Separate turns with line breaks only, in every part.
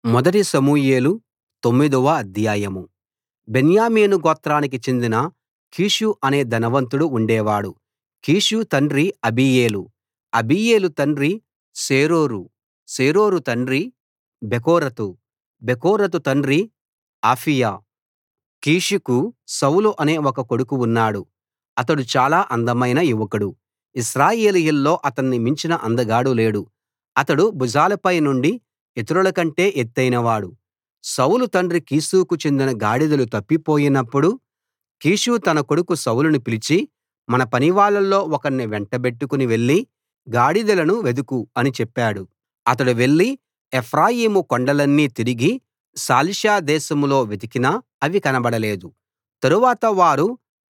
మొదటి సమూయేలు తొమ్మిదవ అధ్యాయం బెన్యామీను గోత్రానికి చెందిన కీషు అనే ధనవంతుడు ఉండేవాడు కీషు తండ్రి అబీయేలు అబీయేలు తండ్రి సేరోరు సేరోరు తండ్రి బెకోరతు బెకోరతు తండ్రి అఫీయా కీషుకు సౌలు అనే ఒక కొడుకు ఉన్నాడు అతడు చాలా అందమైన యువకుడు ఇశ్రాయేలీయుల్లో అతన్ని మించిన అందగాడు లేడు అతడు భుజాలపై నుండి ఇతరుల కంటే ఎత్తయినవాడు సౌలు తండ్రి కీషుకు చెందిన గాడిదలు తప్పిపోయినప్పుడు కీషు తన కొడుకు సౌలును పిలిచి మన పనివాళ్ళలో ఒకణ్ణి వెంటబెట్టుకుని వెళ్లి గాడిదలను వెదుకు అని చెప్పాడు అతడు వెళ్లి ఎఫ్రాయిము కొండలన్నీ తిరిగి షాలిషా దేశంలో వెతికినా అవి కనబడలేదు తరువాత వారు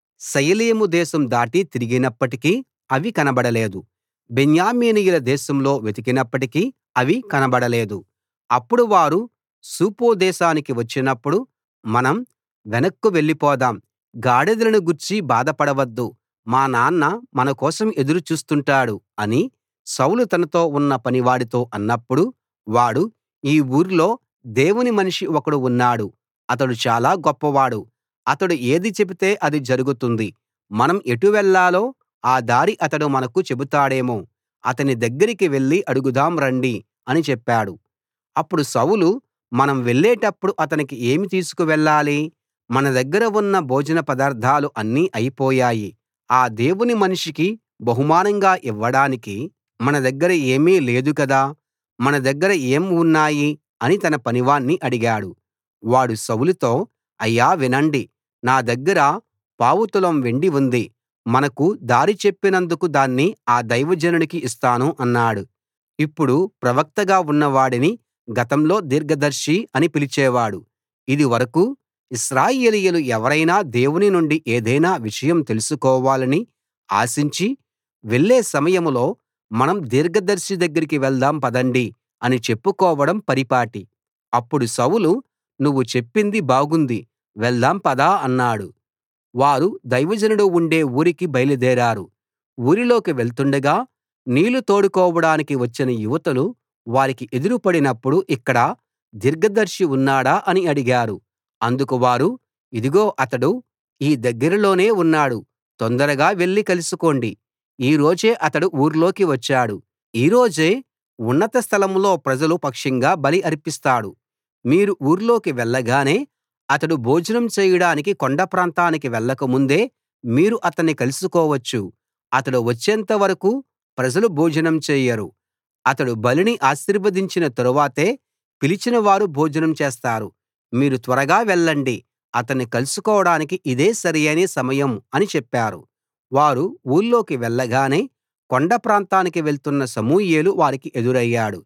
షయలీము దేశం దాటి తిరిగినప్పటికీ అవి కనబడలేదు బెన్యామీనీయుల దేశంలో వెతికినప్పటికీ అవి కనబడలేదు అప్పుడు వారు సూపు దేశానికి వచ్చినప్పుడు మనం వెనక్కు వెళ్ళిపోదాం గాడిదలను గూర్చి బాధపడవద్దు మా నాన్న మన కోసం ఎదురు చూస్తుంటాడు అని సౌలు తనతో ఉన్న పనివాడితో అన్నప్పుడు వాడు ఈ ఊర్లో దేవుని మనిషి ఒకడు ఉన్నాడు అతడు చాలా గొప్పవాడు అతడు ఏది చెబితే అది జరుగుతుంది మనం ఎటు వెళ్ళాలో ఆ దారి అతడు మనకు చెబుతాడేమో అతని దగ్గరికి వెళ్లి అడుగుదాం రండి అని చెప్పాడు అప్పుడు సౌలు మనం వెళ్ళేటప్పుడు అతనికి ఏమి తీసుకు వెళ్ళాలి మన దగ్గర ఉన్న భోజన పదార్థాలు అన్నీ అయిపోయాయి ఆ దేవుని మనిషికి బహుమానంగా ఇవ్వడానికి మన దగ్గర ఏమీ లేదు కదా మన దగ్గర ఏం ఉన్నాయి అని తన పనివాణ్ణి అడిగాడు వాడు సౌలుతో అయ్యా వినండి నా దగ్గర పావుతులం వెండి ఉంది మనకు దారి చెప్పినందుకు దాన్ని ఆ దైవజనుడికి ఇస్తాను అన్నాడు ఇప్పుడు ప్రవక్తగా ఉన్నవాడిని గతంలో దీర్ఘదర్శి అని పిలిచేవాడు ఇది వరకూ ఇశ్రాయేలీయులు ఎవరైనా దేవుని నుండి ఏదైనా విషయం తెలుసుకోవాలని ఆశించి వెళ్ళే సమయంలో మనం దీర్ఘదర్శి దగ్గరికి వెళ్దాం పదండి అని చెప్పుకోవడం పరిపాటి అప్పుడు సౌలు నువ్వు చెప్పింది బాగుంది వెళ్దాం పద అన్నాడు వారు దైవజనుడు ఉండే ఊరికి బయలుదేరారు ఊరిలోకి వెళ్తుండగా నీళ్లు తోడుకోవడానికి వచ్చిన యువతులు వారికి ఎదురుపడినప్పుడు ఇక్కడ దీర్ఘదర్శి ఉన్నాడా అని అడిగారు అందుకు వారు ఇదిగో అతడు ఈ దగ్గరలోనే ఉన్నాడు తొందరగా వెళ్లి కలుసుకోండి ఈ రోజే అతడు ఊర్లోకి వచ్చాడు ఈ రోజే ఉన్నత స్థలంలో ప్రజల పక్షంగా బలి అర్పిస్తాడు మీరు ఊర్లోకి వెళ్ళగానే అతడు భోజనం చేయడానికి కొండ ప్రాంతానికి వెళ్ళక ముందే మీరు అతన్ని కలుసుకోవచ్చు అతడు వచ్చేంత వరకూ ప్రజలు భోజనం చేయరు అతడు బలిని ఆశీర్వదించిన తరువాతే పిలిచిన వారు భోజనం చేస్తారు మీరు త్వరగా వెళ్ళండి అతన్ని కలుసుకోవడానికి ఇదే సరియైన సమయం అని చెప్పారు వారు ఊళ్ళోకి వెళ్ళగానే కొండ ప్రాంతానికి వెళ్తున్న సమూయేలు వారికి ఎదురయ్యాడు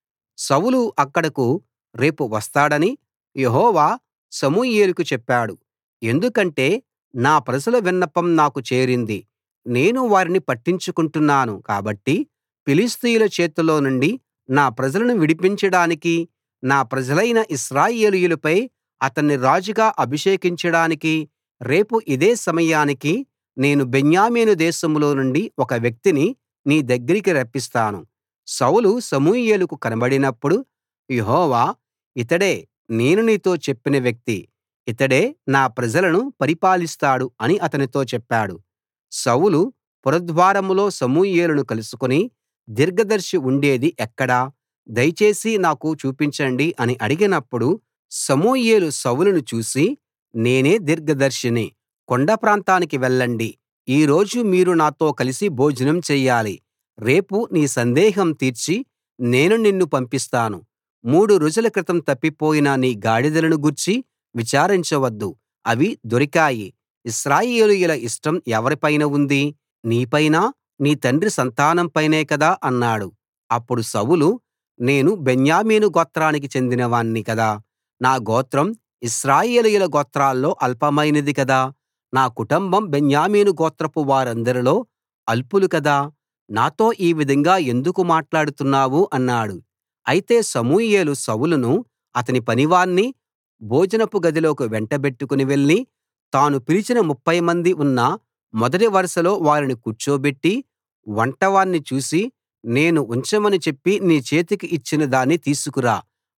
సౌలు అక్కడకు రేపు వస్తాడని యెహోవా సమూయేలుకు చెప్పాడు ఎందుకంటే నా ప్రజల విన్నపం నాకు చేరింది నేను వారిని పట్టించుకుంటున్నాను కాబట్టి ఫిలిష్తీయుల చేతిలో నుండి నా ప్రజలను విడిపించడానికి నా ప్రజలైన ఇశ్రాయేలీయులపై అతన్ని రాజుగా అభిషేకించడానికి రేపు ఇదే సమయానికి నేను బెన్యామీను దేశంలో నుండి ఒక వ్యక్తిని నీ దగ్గరికి రప్పిస్తాను సౌలు సమూయేలుకు కనబడినప్పుడు యెహోవా ఇతడే నేను నీతో చెప్పిన వ్యక్తి ఇతడే నా ప్రజలను పరిపాలిస్తాడు అని అతనితో చెప్పాడు సౌలు పురద్వారంలో సమూయేలును కలుసుకుని దీర్ఘదర్శి ఉండేది ఎక్కడ దయచేసి నాకు చూపించండి అని అడిగినప్పుడు సమూయేలు సౌలును చూసి నేనే దీర్ఘదర్శిని కొండ ప్రాంతానికి వెళ్ళండి ఈ రోజు మీరు నాతో కలిసి భోజనం చెయ్యాలి రేపు నీ సందేహం తీర్చి నేను నిన్ను పంపిస్తాను మూడు రోజుల క్రితం తప్పిపోయిన నీ గాడిదలను గూర్చి విచారించవద్దు అవి దొరికాయి ఇశ్రాయేలీయుల ఇష్టం ఎవరిపైన ఉంది నీపైనా నీ తండ్రి సంతానం పైనే కదా అన్నాడు అప్పుడు సౌలు నేను బెన్యామీను గోత్రానికి చెందినవాణ్ణి కదా నా గోత్రం ఇశ్రాయేలీయుల గోత్రాల్లో అల్పమైనది కదా నా కుటుంబం బెన్యామీను గోత్రపు వారందరిలో అల్పులు కదా నాతో ఈ విధంగా ఎందుకు మాట్లాడుతున్నావు అన్నాడు అయితే సమూయేలు సౌలును అతని పనివాణ్ణి భోజనపు గదిలోకి వెంటబెట్టుకుని వెళ్లి తాను పిలిచిన ముప్ఫై మంది ఉన్న మొదటి వరుసలో వారిని కూర్చోబెట్టి వంటవాణ్ణి చూసి నేను ఉంచమని చెప్పి నీ చేతికి ఇచ్చిన దాన్ని తీసుకురా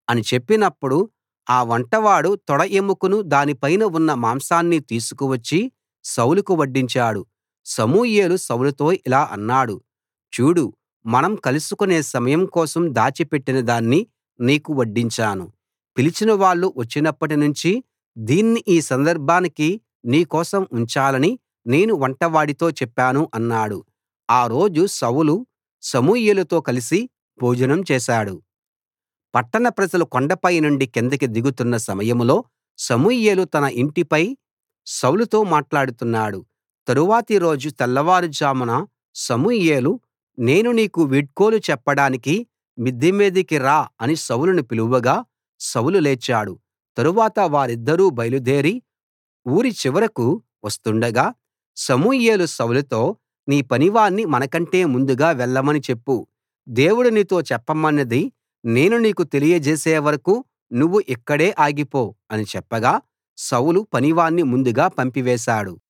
అని చెప్పినప్పుడు ఆ వంటవాడు తొడ ఎముకను దాని పైన ఉన్న మాంసాన్ని తీసుకు వచ్చి సౌలుకు వడ్డించాడు సమూయేలు సౌలుతో ఇలా అన్నాడు చూడు మనం కలుసుకునే సమయం కోసం దాచిపెట్టిన దాన్ని నీకు వడ్డించాను పిలిచిన వాళ్ళు వచ్చినప్పటి నుంచి దీన్ని ఈ సందర్భానికి నీ కోసం ఉంచాలని నేను వంటవాడితో చెప్పాను అన్నాడు ఆ రోజు సౌలు సమూయేలుతో కలిసి భోజనం చేశాడు పట్టణ ప్రజలు కొండపై నుండి కిందకి దిగుతున్న సమయంలో సమూయేలు తన ఇంటిపై సౌలుతో మాట్లాడుతున్నాడు తరువాతి రోజు తెల్లవారుజామున సమూయేలు నేను నీకు వీడ్కోలు చెప్పడానికి మిద్దె మీదికి రా అని సౌలును పిలువగా సౌలు లేచాడు తరువాత వారిద్దరూ బయలుదేరి ఊరి చివరకు వస్తుండగా సమూయేలు సౌలుతో నీ పనివాణ్ణి మనకంటే ముందుగా వెళ్ళమని చెప్పు దేవుడు నీతో చెప్పమన్నది నేను నీకు తెలియజేసే వరకూ నువ్వు ఇక్కడే ఆగిపో అని చెప్పగా సౌలు పనివాణ్ణి ముందుగా పంపివేశాడు